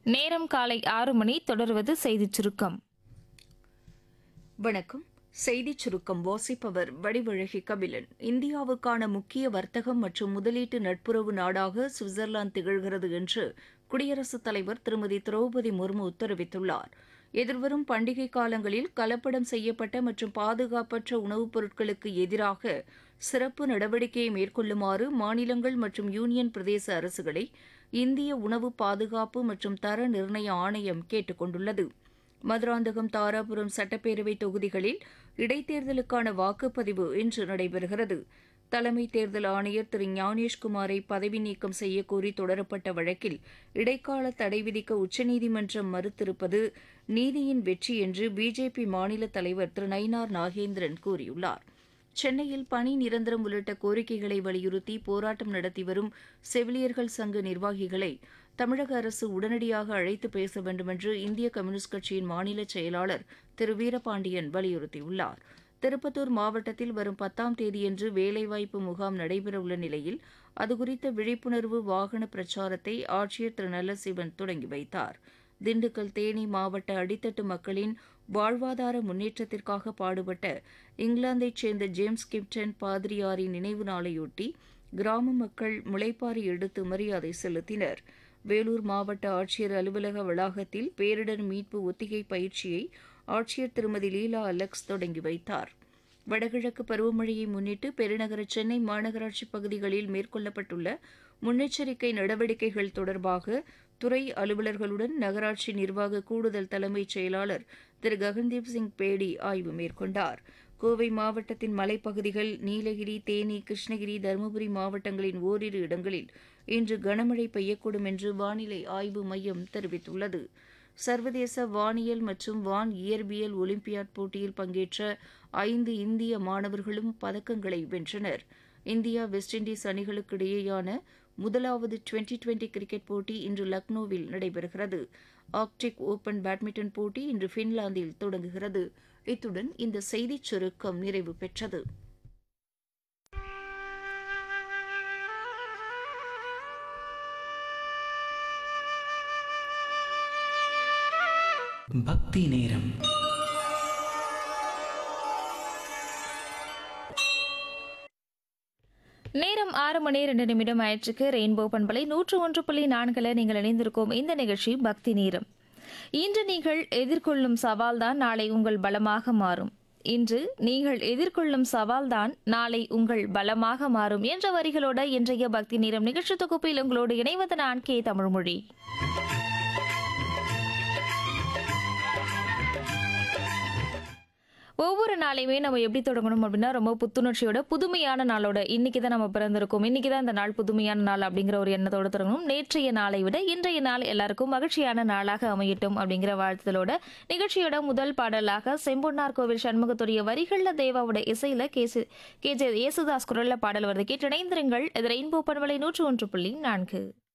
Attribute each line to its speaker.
Speaker 1: நேரம் காலை ஆறு மணி தொடர்வது செய்திச் சுருக்கம்
Speaker 2: வணக்கம் செய்திச் சுருக்கம் வாசிப்பவர் வடிவழகி கபிலன் இந்தியாவுக்கான முக்கிய வர்த்தகம் மற்றும் முதலீட்டு நட்புறவு நாடாக சுவிட்சர்லாந்து திகழ்கிறது என்று குடியரசுத் தலைவர் திருமதி திரௌபதி முர்மு தெரிவித்துள்ளார் எதிர்வரும் பண்டிகை காலங்களில் கலப்படம் செய்யப்பட்ட மற்றும் பாதுகாப்பற்ற உணவுப் பொருட்களுக்கு எதிராக சிறப்பு நடவடிக்கையை மேற்கொள்ளுமாறு மாநிலங்கள் மற்றும் யூனியன் பிரதேச அரசுகளை இந்திய உணவு பாதுகாப்பு மற்றும் தர நிர்ணய ஆணையம் கேட்டுக் கொண்டுள்ளது மதுராந்தகம் தாராபுரம் சட்டப்பேரவை தொகுதிகளில் இடைத்தேர்தலுக்கான வாக்குப்பதிவு இன்று நடைபெறுகிறது தலைமை தேர்தல் ஆணையர் திரு ஞானேஷ்குமாரை பதவி நீக்கம் செய்யக்கோரி தொடரப்பட்ட வழக்கில் இடைக்கால தடை விதிக்க உச்சநீதிமன்றம் மறுத்திருப்பது நீதியின் வெற்றி என்று பிஜேபி மாநில தலைவர் திரு நயினார் நாகேந்திரன் கூறியுள்ளார் சென்னையில் பணி நிரந்தரம் உள்ளிட்ட கோரிக்கைகளை வலியுறுத்தி போராட்டம் நடத்தி வரும் செவிலியர்கள் சங்க நிர்வாகிகளை தமிழக அரசு உடனடியாக அழைத்து பேச வேண்டுமென்று இந்திய கம்யூனிஸ்ட் கட்சியின் மாநில செயலாளர் திரு வீரபாண்டியன் வலியுறுத்தியுள்ளார் திருப்பத்தூர் மாவட்டத்தில் வரும் பத்தாம் தேதியன்று வேலைவாய்ப்பு முகாம் நடைபெறவுள்ள நிலையில் அதுகுறித்த விழிப்புணர்வு வாகன பிரச்சாரத்தை ஆட்சியர் திரு நல்லசிவன் தொடங்கி வைத்தார் திண்டுக்கல் தேனி மாவட்ட அடித்தட்டு மக்களின் வாழ்வாதார முன்னேற்றத்திற்காக பாடுபட்ட இங்கிலாந்தைச் சேர்ந்த ஜேம்ஸ் கிப்டன் பாதிரியாரின் நினைவு நாளையொட்டி கிராம மக்கள் முளைப்பாரி எடுத்து மரியாதை செலுத்தினர் வேலூர் மாவட்ட ஆட்சியர் அலுவலக வளாகத்தில் பேரிடர் மீட்பு ஒத்திகை பயிற்சியை ஆட்சியர் திருமதி லீலா அலெக்ஸ் தொடங்கி வைத்தார் வடகிழக்கு பருவமழையை முன்னிட்டு பெருநகர சென்னை மாநகராட்சி பகுதிகளில் மேற்கொள்ளப்பட்டுள்ள முன்னெச்சரிக்கை நடவடிக்கைகள் தொடர்பாக துறை அலுவலர்களுடன் நகராட்சி நிர்வாக கூடுதல் தலைமைச் செயலாளர் திரு ககன்தீப் சிங் பேடி ஆய்வு மேற்கொண்டார் கோவை மாவட்டத்தின் மலைப்பகுதிகள் நீலகிரி தேனி கிருஷ்ணகிரி தருமபுரி மாவட்டங்களின் ஓரிரு இடங்களில் இன்று கனமழை பெய்யக்கூடும் என்று வானிலை ஆய்வு மையம் தெரிவித்துள்ளது சர்வதேச வானியல் மற்றும் வான் இயற்பியல் ஒலிம்பியாட் போட்டியில் பங்கேற்ற ஐந்து இந்திய மாணவர்களும் பதக்கங்களை வென்றனர் இந்தியா வெஸ்ட் இண்டீஸ் அணிகளுக்கு இடையேயான முதலாவது டுவெண்டி டுவெண்டி கிரிக்கெட் போட்டி இன்று லக்னோவில் நடைபெறுகிறது ஆர்க்டிக் ஓபன் பேட்மிண்டன் போட்டி இன்று பின்லாந்தில் தொடங்குகிறது இத்துடன் இந்த செய்திச் சுருக்கம் நிறைவு பெற்றது
Speaker 3: பக்தி நேரம்
Speaker 1: நேரம் ஆறு மணி ரெண்டு நிமிடம் ஆயிற்றுக்கு ரெயின்போ பண்பலை நூற்று ஒன்று புள்ளி நான்கில் நீங்கள் இணைந்திருக்கும் இந்த நிகழ்ச்சி பக்தி நேரம் இன்று நீங்கள் எதிர்கொள்ளும் சவால்தான் நாளை உங்கள் பலமாக மாறும் இன்று நீங்கள் எதிர்கொள்ளும் சவால்தான் நாளை உங்கள் பலமாக மாறும் என்ற வரிகளோட இன்றைய பக்தி நேரம் நிகழ்ச்சி தொகுப்பில் உங்களோடு இணைவது நான் கே தமிழ்மொழி ஒவ்வொரு நாளையுமே நம்ம எப்படி தொடங்கணும் அப்படின்னா ரொம்ப புத்துணர்ச்சியோட புதுமையான நாளோட இன்னைக்கு தான் நம்ம பிறந்திருக்கோம் இன்னைக்கு தான் இந்த நாள் புதுமையான நாள் அப்படிங்கிற ஒரு எண்ணத்தோட தொடங்கணும் நேற்றைய நாளை விட இன்றைய நாள் எல்லாருக்கும் மகிழ்ச்சியான நாளாக அமையட்டும் அப்படிங்கிற வாழ்த்துதலோட நிகழ்ச்சியோட முதல் பாடலாக செம்பொன்னார் கோவில் சண்முகத்துடைய வரிகள்ல தேவாவோட இசையில கேசு கே ஜே யேசுதாஸ் குரல்ல பாடல் வருது கேட்டு இணைந்திருங்கள் இது ரெயின்போ பண்பலை நூற்று ஒன்று புள்ளி நான்கு